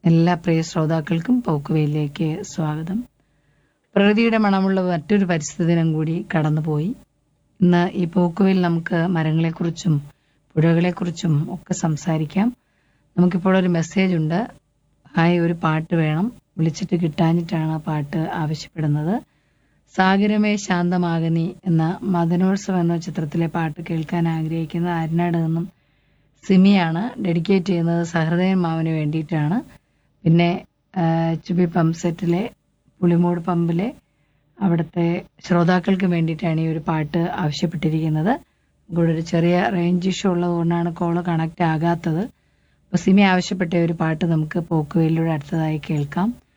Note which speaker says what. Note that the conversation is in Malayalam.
Speaker 1: എല്ലാ പ്രിയ ശ്രോതാക്കൾക്കും പോക്കുവയിലേക്ക് സ്വാഗതം പ്രകൃതിയുടെ മണമുള്ള മറ്റൊരു പരിസ്ഥിതി ദിനം കൂടി കടന്നുപോയി ഇന്ന് ഈ പോക്കുവയിൽ നമുക്ക് മരങ്ങളെക്കുറിച്ചും പുഴകളെക്കുറിച്ചും ഒക്കെ സംസാരിക്കാം നമുക്കിപ്പോൾ ഒരു മെസ്സേജ് ഉണ്ട് ഹായ് ഒരു പാട്ട് വേണം വിളിച്ചിട്ട് കിട്ടാഞ്ഞിട്ടാണ് ആ പാട്ട് ആവശ്യപ്പെടുന്നത് സാഗരമേ ശാന്തമാകനി എന്ന മദനോത്സവം എന്ന ചിത്രത്തിലെ പാട്ട് കേൾക്കാൻ ആഗ്രഹിക്കുന്ന ആരനാട് നിന്നും സിമിയാണ് ഡെഡിക്കേറ്റ് ചെയ്യുന്നത് സഹൃദയൻ മാവിന് വേണ്ടിയിട്ടാണ് പിന്നെ ആ, ചുബി പമ്പ് സെറ്റിലെ പുളിമൂട് പമ്പിലെ അവിടുത്തെ ശ്രോതാക്കൾക്ക് വേണ്ടിയിട്ടാണ് ഈ ഒരു പാട്ട് ആവശ്യപ്പെട്ടിരിക്കുന്നത് ഇവിടെ ഒരു ചെറിയ റേഞ്ച് ഇഷ്യൂ ഉള്ളതുകൊണ്ടാണ് കോള് കണക്റ്റ് ആകാത്തത് അപ്പോൾ സിമി ആവശ്യപ്പെട്ട ഒരു പാട്ട് നമുക്ക് പോക്കുവയിലൂടെ അടുത്തതായി കേൾക്കാം